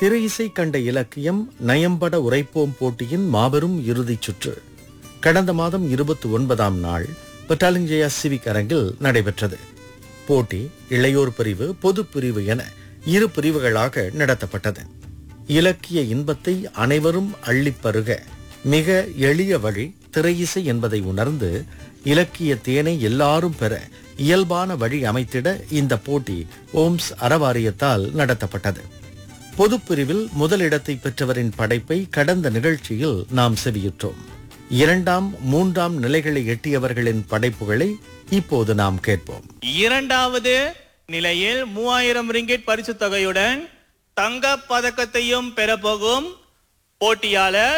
திரை இசை கண்ட இலக்கியம் நயம்பட உரைப்போம் போட்டியின் மாபெரும் இறுதிச் சுற்று கடந்த மாதம் இருபத்தி ஒன்பதாம் நாள் பட்டாலிஞ்சயா சிவிக் அரங்கில் நடைபெற்றது போட்டி இளையோர் பிரிவு பொது பிரிவு என இரு பிரிவுகளாக நடத்தப்பட்டது இலக்கிய இன்பத்தை அனைவரும் அள்ளிப்பருக மிக எளிய வழி திரையிசை என்பதை உணர்ந்து இலக்கிய தேனை எல்லாரும் பெற இயல்பான வழி அமைத்திட இந்த போட்டி ஓம்ஸ் அறவாரியத்தால் நடத்தப்பட்டது பொதுப்பிரிவில் முதலிடத்தை பெற்றவரின் படைப்பை கடந்த நிகழ்ச்சியில் நாம் செவியுற்றோம் இரண்டாம் மூன்றாம் நிலைகளை எட்டியவர்களின் படைப்புகளை இப்போது நாம் கேட்போம் இரண்டாவது நிலையில் மூவாயிரம் ரிங்கிட் பரிசு தொகையுடன் தங்க பதக்கத்தையும் பெறப்போகும் போட்டியாளர்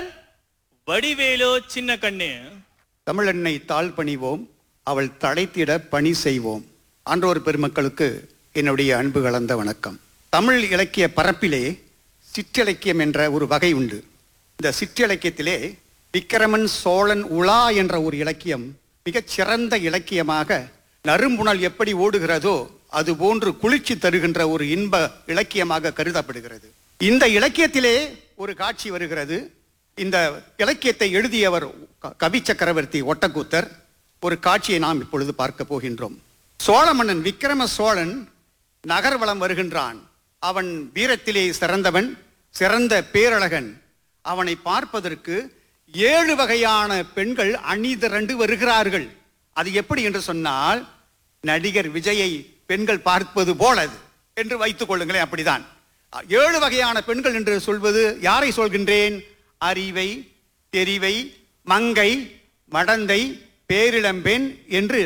வடிவேலு சின்னக்கண்ணு தமிழெண்ணை தாழ் பணிவோம் அவள் தடைத்திட பணி செய்வோம் ஆன்றோர் பெருமக்களுக்கு என்னுடைய அன்பு கலந்த வணக்கம் தமிழ் இலக்கிய பரப்பிலே சிற்றிலக்கியம் என்ற ஒரு வகை உண்டு இந்த சிற்றிலக்கியத்திலே விக்கிரமன் சோழன் உலா என்ற ஒரு இலக்கியம் மிகச் சிறந்த இலக்கியமாக நறும்புணல் எப்படி ஓடுகிறதோ அது போன்று குளிர்ச்சி தருகின்ற ஒரு இன்ப இலக்கியமாக கருதப்படுகிறது இந்த இலக்கியத்திலே ஒரு காட்சி வருகிறது இந்த இலக்கியத்தை எழுதியவர் க- கவி சக்கரவர்த்தி ஒட்டக்கூத்தர் ஒரு காட்சியை நாம் இப்பொழுது பார்க்க போகின்றோம் சோழ மன்னன் விக்கிரம சோழன் நகர்வலம் வருகின்றான் அவன் வீரத்திலே சிறந்தவன் சிறந்த பேரழகன் அவனை பார்ப்பதற்கு ஏழு வகையான பெண்கள் அணிதிரண்டு வருகிறார்கள் அது எப்படி என்று சொன்னால் நடிகர் விஜயை பெண்கள் பார்ப்பது போல அது என்று வைத்துக் கொள்ளுங்களேன் அப்படிதான் ஏழு வகையான பெண்கள் என்று சொல்வது யாரை சொல்கின்றேன் அறிவை தெரிவை மங்கை மடந்தை பேரிளம்பெண் என்று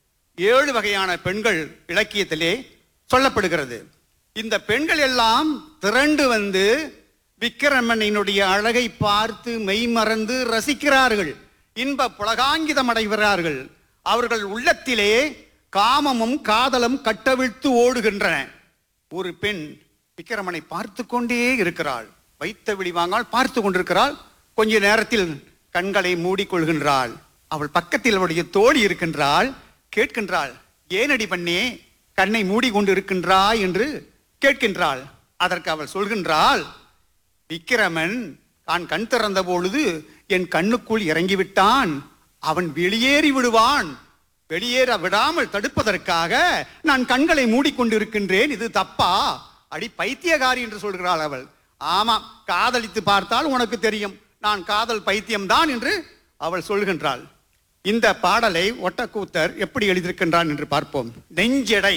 ஏழு வகையான பெண்கள் இலக்கியத்திலே சொல்லப்படுகிறது இந்த பெண்கள் எல்லாம் திரண்டு வந்து விக்கிரமனினுடைய அழகை பார்த்து மெய்மறந்து ரசிக்கிறார்கள் இன்ப புலகாங்கிதம் அடைகிறார்கள் அவர்கள் உள்ளத்திலே காமமும் காதலும் கட்டவிழ்த்து ஓடுகின்றன ஒரு பெண் விக்கிரமனை பார்த்து கொண்டே இருக்கிறாள் வைத்த விழி வாங்கால் பார்த்து கொண்டிருக்கிறாள் கொஞ்ச நேரத்தில் கண்களை மூடிக்கொள்கின்றாள் அவள் பக்கத்தில் அவளுடைய தோழி இருக்கின்றாள் கேட்கின்றாள் ஏனடி பண்ணே கண்ணை மூடிக்கொண்டு இருக்கின்றாய் என்று கேட்கின்றாள் அதற்கு அவள் சொல்கின்றாள் விக்கிரமன் நான் கண் திறந்த பொழுது என் கண்ணுக்குள் இறங்கிவிட்டான் அவன் வெளியேறி விடுவான் வெளியேற விடாமல் தடுப்பதற்காக நான் கண்களை மூடிக்கொண்டிருக்கின்றேன் இது தப்பா அடி பைத்தியகாரி என்று சொல்கிறாள் அவள் ஆமாம் காதலித்து பார்த்தால் உனக்கு தெரியும் நான் காதல் பைத்தியம்தான் என்று அவள் சொல்கின்றாள் இந்த பாடலை ஒட்டக்கூத்தர் எப்படி எழுதியிருக்கின்றான் என்று பார்ப்போம் நெஞ்செடை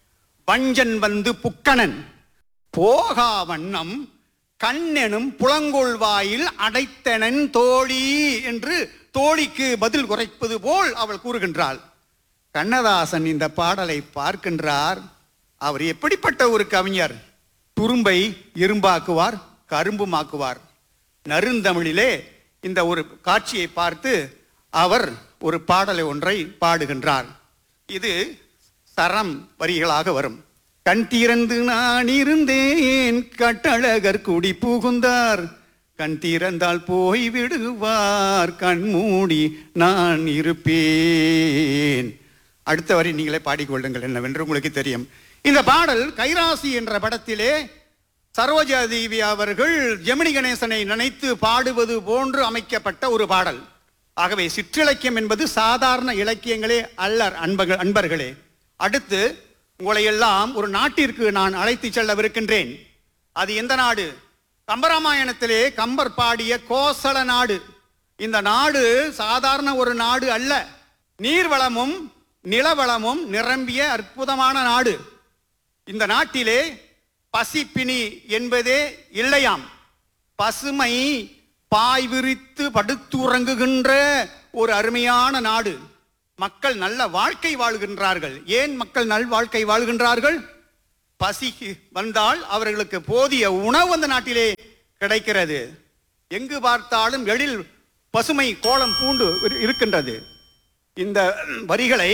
வஞ்சன் வந்து புக்கணன் போகா வண்ணம் கண்ணெனும் புலங்கோல் வாயில் அடைத்தனன் தோழி என்று தோழிக்கு பதில் குறைப்பது போல் அவள் கூறுகின்றாள் கண்ணதாசன் இந்த பாடலை பார்க்கின்றார் அவர் எப்படிப்பட்ட ஒரு கவிஞர் துரும்பை இரும்பாக்குவார் கரும்புமாக்குவார் நருந்தமிழிலே இந்த ஒரு காட்சியை பார்த்து அவர் ஒரு பாடலை ஒன்றை பாடுகின்றார் இது சரம் வரிகளாக வரும் கண் திறந்து நான் இருந்தேன் கட்டழகர் குடி புகுந்தார் கண் திறந்தால் போய் விடுவார் கண் மூடி நான் இருப்பேன் அடுத்த வரி நீங்களே பாடிக்கொள்ளுங்கள் என்னவென்று உங்களுக்கு தெரியும் இந்த பாடல் கைராசி என்ற படத்திலே சரோஜா தேவி அவர்கள் ஜெமினி கணேசனை நினைத்து பாடுவது போன்று அமைக்கப்பட்ட ஒரு பாடல் ஆகவே சிற்றிலக்கியம் என்பது சாதாரண இலக்கியங்களே அல்லர் அன்பர்கள் அன்பர்களே அடுத்து உங்களை எல்லாம் ஒரு நாட்டிற்கு நான் அழைத்து செல்லவிருக்கின்றேன் அது எந்த நாடு கம்பராமாயணத்திலே கம்பர் பாடிய கோசல நாடு இந்த நாடு சாதாரண ஒரு நாடு அல்ல நீர்வளமும் நிலவளமும் நிரம்பிய அற்புதமான நாடு இந்த நாட்டிலே பசிப்பினி என்பதே இல்லையாம் பசுமை பாய் விரித்து படுத்துறங்குகின்ற ஒரு அருமையான நாடு மக்கள் நல்ல வாழ்க்கை வாழுகின்றார்கள் ஏன் மக்கள் நல் வாழ்க்கை வாழ்கின்றார்கள் பசி வந்தால் அவர்களுக்கு போதிய உணவு அந்த நாட்டிலே கிடைக்கிறது எங்கு பார்த்தாலும் எழில் பசுமை கோலம் பூண்டு இரு- இருக்கின்றது இந்த வரிகளை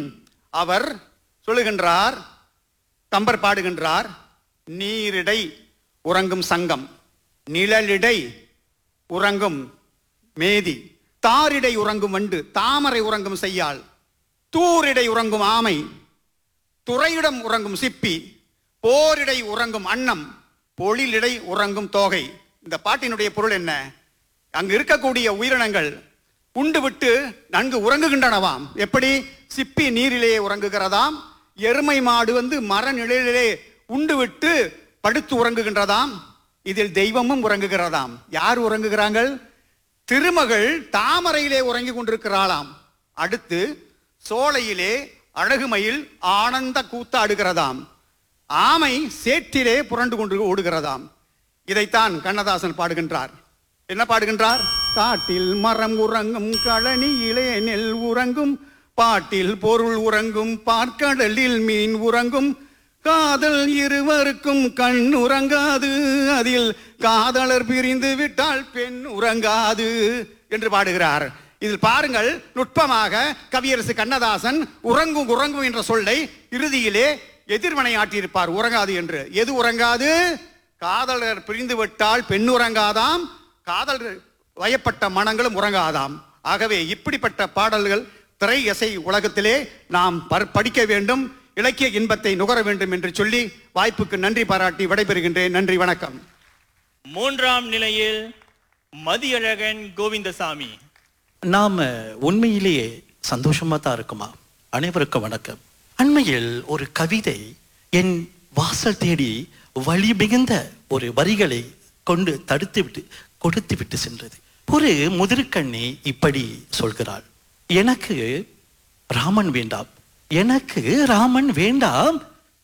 அவர் சொல்லுகின்றார் கம்பர் பாடுகின்றார் நீரிடை உறங்கும் சங்கம் நிழலிடை உறங்கும் மேதி தாரிடை உறங்கும் வண்டு தாமரை உறங்கும் செய்யாள் தூரிடை உறங்கும் ஆமை துறையிடம் உறங்கும் சிப்பி போரிடை உறங்கும் அன்னம் பொழிலிடை உறங்கும் தோகை இந்த பாட்டினுடைய பொருள் என்ன அங்கு இருக்கக்கூடிய உயிரினங்கள் உண்டு விட்டு நன்கு உறங்குகின்றனவாம் எப்படி சிப்பி நீரிலே உறங்குகிறதாம் எருமை மாடு வந்து மர நிழலிலே உண்டு விட்டு படுத்து உறங்குகின்றதாம் இதில் தெய்வமும் உறங்குகிறதாம் யார் உறங்குகிறாங்கள் திருமகள் தாமரையிலே உறங்கி கொண்டிருக்கிறாளாம் அடுத்து சோலையிலே அழகுமயில் ஆனந்த கூத்தாடுகிறதாம் ஆமை சேற்றிலே புரண்டு கொண்டு ஓடுகிறதாம் இதைத்தான் கண்ணதாசன் பாடுகின்றார் என்ன பாடுகின்றார் காட்டில் மரம் உறங்கும் கழனியிலே நெல் உறங்கும் பாட்டில் பொருள் உறங்கும் பார்க்கடலில் மீன் உறங்கும் காதல் இருவருக்கும் கண் உறங்காது அதில் காதலர் பிரிந்து விட்டால் பெண் உறங்காது என்று பாடுகிறார் இதில் பாருங்கள் நுட்பமாக கவியரசு கண்ணதாசன் உறங்கும் உறங்கும் என்ற சொல்லை இறுதியிலே எதிர்மனை ஆட்டியிருப்பார் உறங்காது என்று எது உறங்காது காதலர் பிரிந்து விட்டால் பெண் உறங்காதாம் காதல் வயப்பட்ட மனங்களும் உறங்காதாம் ஆகவே இப்படிப்பட்ட பாடல்கள் திரை இசை உலகத்திலே நாம் பர்- படிக்க வேண்டும் இலக்கிய இன்பத்தை நுகர வேண்டும் என்று சொல்லி வாய்ப்புக்கு நன்றி பாராட்டி விடைபெறுகின்றேன் நன்றி வணக்கம் மூன்றாம் நிலையில் மதியழகன் கோவிந்தசாமி நாம உண்மையிலேயே சந்தோஷமா தான் இருக்குமா அனைவருக்கும் வணக்கம் அண்மையில் ஒரு கவிதை என் வாசல் தேடி வழி மிகுந்த ஒரு வரிகளை கொண்டு தடுத்து விட்டு கொடுத்து விட்டு சென்றது ஒரு முதிர்கண்ணி இப்படி சொல்கிறாள் எனக்கு ராமன் வேண்டாம் எனக்கு ராமன் வேண்டாம்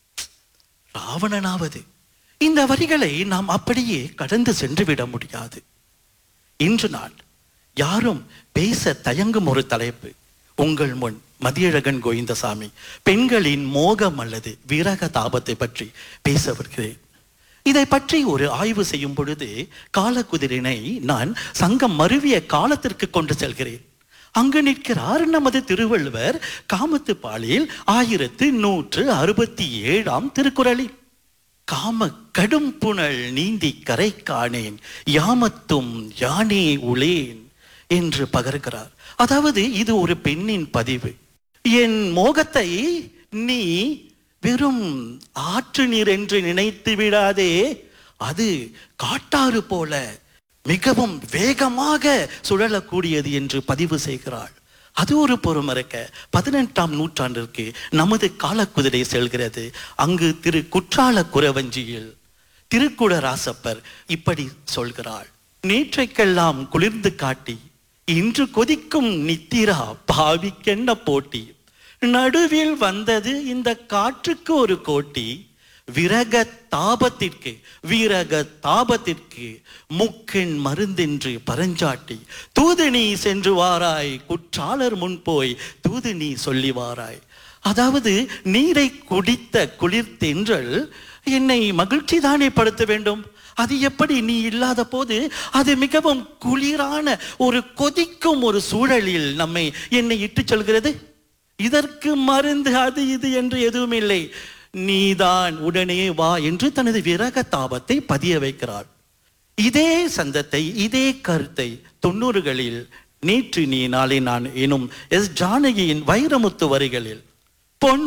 ராவணனாவது இந்த வரிகளை நாம் அப்படியே கடந்து சென்று விட முடியாது இன்று நாள் யாரும் பேச தயங்கும் ஒரு தலைப்பு உங்கள் முன் மதியழகன் கோவிந்தசாமி பெண்களின் மோகம் அல்லது விரக தாபத்தை பற்றி பேச வருகிறேன் இதை பற்றி ஒரு ஆய்வு செய்யும் பொழுது காலக்குதிரினை நான் சங்கம் மருவிய காலத்திற்கு கொண்டு செல்கிறேன் அங்கு நிற்கிறார் நமது திருவள்ளுவர் காமத்து பாலில் ஆயிரத்து நூற்று அறுபத்தி ஏழாம் திருக்குறளில் காம கடும் புனல் நீந்தி கரை காணேன் யாமத்தும் யானே உளேன் என்று பகர்கிறார் அதாவது இது ஒரு பெண்ணின் பதிவு என் மோகத்தை நீ வெறும் ஆற்று நீர் என்று நினைத்து விடாதே அது காட்டாறு போல மிகவும் வேகமாக சுழலக்கூடியது என்று பதிவு செய்கிறாள் அது ஒரு புறம் இருக்க பதினெட்டாம் நூற்றாண்டிற்கு நமது காலக்குதிரை செல்கிறது அங்கு திரு குற்றால குறவஞ்சியில் திருக்குடராசப்பர் இப்படி சொல்கிறாள் நேற்றைக்கெல்லாம் குளிர்ந்து காட்டி இன்று கொதிக்கும் நித்திரா பாவிக்கென்ன போட்டி நடுவில் வந்தது இந்த காற்றுக்கு ஒரு கோட்டி விரக தாபத்திற்கு வீரக தாபத்திற்கு முக்கெண் மருந்தென்று பரஞ்சாட்டி தூது நீ சென்று வாராய் குற்றாலர் முன் போய் தூது நீ சொல்லி வாராய் அதாவது நீரை குடித்த குளிர் தென்றல் என்னை மகிழ்ச்சி தானே படுத்த வேண்டும் அது எப்படி நீ இல்லாத போது அது மிகவும் குளிரான ஒரு கொதிக்கும் ஒரு சூழலில் நம்மை என்னை இட்டுச் செல்கிறது இதற்கு மருந்து அது இது என்று எதுவும் இல்லை நீதான் உடனே வா என்று தனது விரக தாபத்தை பதிய வைக்கிறாள் இதே சந்தத்தை இதே கருத்தை தொண்ணூறுகளில் நேற்று நீ நாளை நான் எனும் எஸ் ஜானகியின் வைரமுத்து வரிகளில்